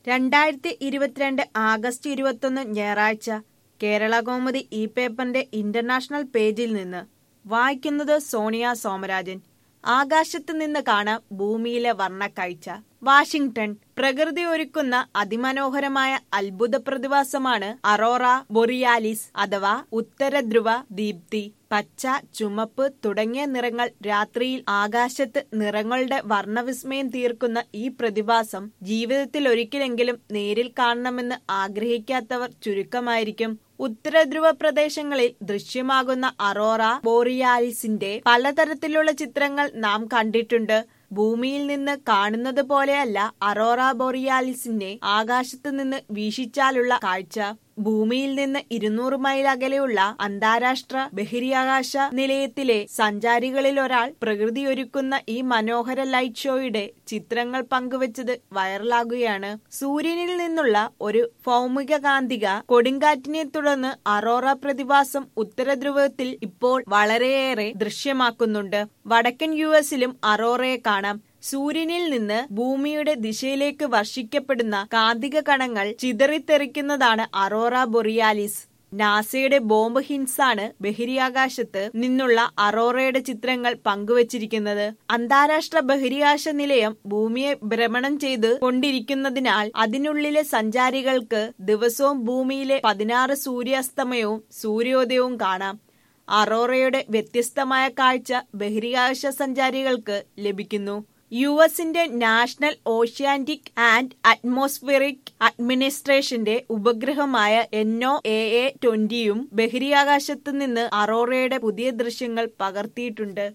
രണ്ടായിരത്തി ഇരുപത്തിരണ്ട് ആഗസ്റ്റ് ഇരുപത്തൊന്ന് ഞായറാഴ്ച കേരള കൗമുദി ഈ പേപ്പറിന്റെ ഇന്റർനാഷണൽ പേജിൽ നിന്ന് വായിക്കുന്നത് സോണിയ സോമരാജൻ ആകാശത്ത് നിന്ന് കാണാം ഭൂമിയിലെ വർണ്ണക്കാഴ്ച വാഷിംഗ്ടൺ പ്രകൃതി ഒരുക്കുന്ന അതിമനോഹരമായ അത്ഭുത പ്രതിഭാസമാണ് അറോറ ബൊറിയാലിസ് അഥവാ ഉത്തരധ്രുവ ദീപ്തി പച്ച ചുമപ്പ് തുടങ്ങിയ നിറങ്ങൾ രാത്രിയിൽ ആകാശത്ത് നിറങ്ങളുടെ വർണ്ണവിസ്മയം തീർക്കുന്ന ഈ പ്രതിഭാസം ജീവിതത്തിൽ ഒരിക്കലെങ്കിലും നേരിൽ കാണണമെന്ന് ആഗ്രഹിക്കാത്തവർ ചുരുക്കമായിരിക്കും ഉത്തരധ്രുവ പ്രദേശങ്ങളിൽ ദൃശ്യമാകുന്ന അറോറ ബോറിയാലിസിന്റെ പലതരത്തിലുള്ള ചിത്രങ്ങൾ നാം കണ്ടിട്ടുണ്ട് ഭൂമിയിൽ നിന്ന് കാണുന്നത് പോലെയല്ല അറോറ ബോറിയാലിസിനെ ആകാശത്ത് നിന്ന് വീക്ഷിച്ചാലുള്ള കാഴ്ച ഭൂമിയിൽ നിന്ന് ഇരുന്നൂറ് മൈൽ അകലെയുള്ള അന്താരാഷ്ട്ര ബഹിരാകാശ നിലയത്തിലെ സഞ്ചാരികളിൽ ഒരാൾ പ്രകൃതി ഒരുക്കുന്ന ഈ മനോഹര ലൈറ്റ് ഷോയുടെ ചിത്രങ്ങൾ പങ്കുവച്ചത് വൈറലാകുകയാണ് സൂര്യനിൽ നിന്നുള്ള ഒരു ഭൗമിക കാന്തിക കൊടുങ്കാറ്റിനെ തുടർന്ന് അറോറ പ്രതിഭാസം ഉത്തരധ്രുവത്തിൽ ഇപ്പോൾ വളരെയേറെ ദൃശ്യമാക്കുന്നുണ്ട് വടക്കൻ യു എസിലും അറോറയെ കാണാം സൂര്യനിൽ നിന്ന് ഭൂമിയുടെ ദിശയിലേക്ക് വർഷിക്കപ്പെടുന്ന കാന്തിക കണങ്ങൾ ചിതറിത്തെറിക്കുന്നതാണ് അറോറ ബൊറിയാലിസ് നാസയുടെ ബോംബ് ഹിൻസാണ് ബഹിരാകാശത്ത് നിന്നുള്ള അറോറയുടെ ചിത്രങ്ങൾ പങ്കുവച്ചിരിക്കുന്നത് അന്താരാഷ്ട്ര ബഹിരാകാശ നിലയം ഭൂമിയെ ഭ്രമണം ചെയ്ത് കൊണ്ടിരിക്കുന്നതിനാൽ അതിനുള്ളിലെ സഞ്ചാരികൾക്ക് ദിവസവും ഭൂമിയിലെ പതിനാറ് സൂര്യാസ്തമയവും സൂര്യോദയവും കാണാം അറോറയുടെ വ്യത്യസ്തമായ കാഴ്ച ബഹിരാകാശ സഞ്ചാരികൾക്ക് ലഭിക്കുന്നു യു എസിന്റെ നാഷണൽ ഓഷ്യാന്റിക് ആൻഡ് അറ്റ്മോസ്ഫിയറിക് അഡ്മിനിസ്ട്രേഷന്റെ ഉപഗ്രഹമായ എൻഒ എ എ ട്വന്റിയും ബഹിരാകാശത്ത് നിന്ന് അറോറയുടെ പുതിയ ദൃശ്യങ്ങൾ പകർത്തിയിട്ടുണ്ട്